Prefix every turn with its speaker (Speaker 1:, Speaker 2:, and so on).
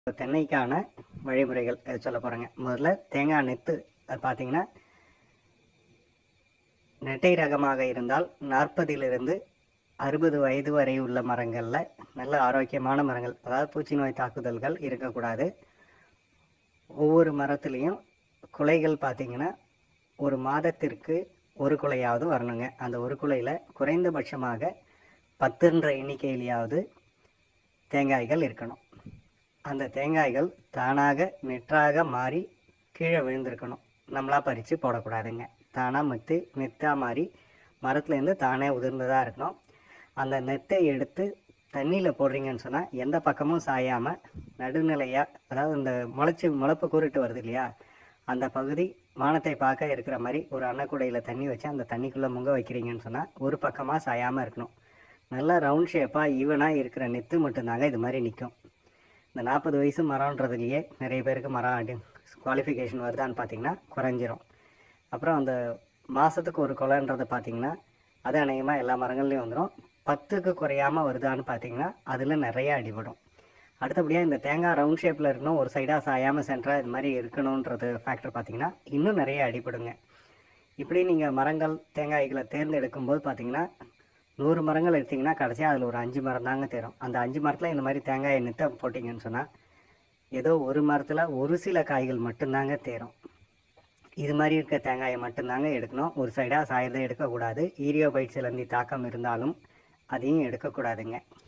Speaker 1: தென்னைக்கான வழிமுறைகள் அது சொல்ல போகிறேங்க முதல்ல தேங்காய் நெத்து அது பார்த்தீங்கன்னா நெட்டை ரகமாக இருந்தால் நாற்பதிலிருந்து அறுபது வயது வரை உள்ள மரங்களில் நல்ல ஆரோக்கியமான மரங்கள் அதாவது பூச்சி நோய் தாக்குதல்கள் இருக்கக்கூடாது ஒவ்வொரு மரத்துலேயும் குலைகள் பார்த்தீங்கன்னா ஒரு மாதத்திற்கு ஒரு குலையாவது வரணுங்க அந்த ஒரு குலையில் குறைந்தபட்சமாக பத்துன்ற எண்ணிக்கையிலேயாவது தேங்காய்கள் இருக்கணும் அந்த தேங்காய்கள் தானாக நெற்றாக மாறி கீழே விழுந்திருக்கணும் நம்மளா பறித்து போடக்கூடாதுங்க தானாக மெத்து நெத்தாக மாறி மரத்துலேருந்து தானே உதிர்ந்ததாக இருக்கணும் அந்த நெத்தை எடுத்து தண்ணியில் போடுறீங்கன்னு சொன்னால் எந்த பக்கமும் சாயாமல் நடுநிலையாக அதாவது இந்த முளைச்சி முளைப்பு கூறிட்டு வருது இல்லையா அந்த பகுதி வானத்தை பார்க்க இருக்கிற மாதிரி ஒரு அன்னக்கூடையில் தண்ணி வச்சு அந்த தண்ணிக்குள்ளே முங்க வைக்கிறீங்கன்னு சொன்னால் ஒரு பக்கமாக சாயாமல் இருக்கணும் நல்லா ரவுண்ட் ஷேப்பாக ஈவனாக இருக்கிற நெத்து மட்டும்தாங்க இது மாதிரி நிற்கும் இந்த நாற்பது வயசு மரம்ன்றதுலையே நிறைய பேருக்கு மரம் அடி குவாலிஃபிகேஷன் வருதான்னு பார்த்தீங்கன்னா குறைஞ்சிரும் அப்புறம் அந்த மாதத்துக்கு ஒரு கொலைன்றது பார்த்தீங்கன்னா அது அநேகமாக எல்லா மரங்கள்லையும் வந்துடும் பத்துக்கு குறையாமல் வருதான்னு பார்த்தீங்கன்னா அதில் நிறைய அடிபடும் அடுத்தபடியாக இந்த தேங்காய் ரவுண்ட் ஷேப்பில் இருக்கணும் ஒரு சைடாக சாயாமல் சென்டராக இது மாதிரி இருக்கணுன்றது ஃபேக்டர் பார்த்தீங்கன்னா இன்னும் நிறைய அடிபடுங்க இப்படி நீங்கள் மரங்கள் தேங்காய்களை தேர்ந்தெடுக்கும் போது பார்த்தீங்கன்னா நூறு மரங்கள் எடுத்தீங்கன்னா கடைசியாக அதில் ஒரு அஞ்சு மரம் தாங்க தேரும் அந்த அஞ்சு மரத்தில் இந்த மாதிரி தேங்காயை நிறுத்த போட்டிங்கன்னு சொன்னால் ஏதோ ஒரு மரத்தில் ஒரு சில காய்கள் மட்டும்தாங்க தேரும் இது மாதிரி இருக்க தேங்காயை மட்டும்தாங்க எடுக்கணும் ஒரு சைடாக சாயதை எடுக்கக்கூடாது ஈரியோ பைட் சிலந்தி தாக்கம் இருந்தாலும் அதையும் எடுக்கக்கூடாதுங்க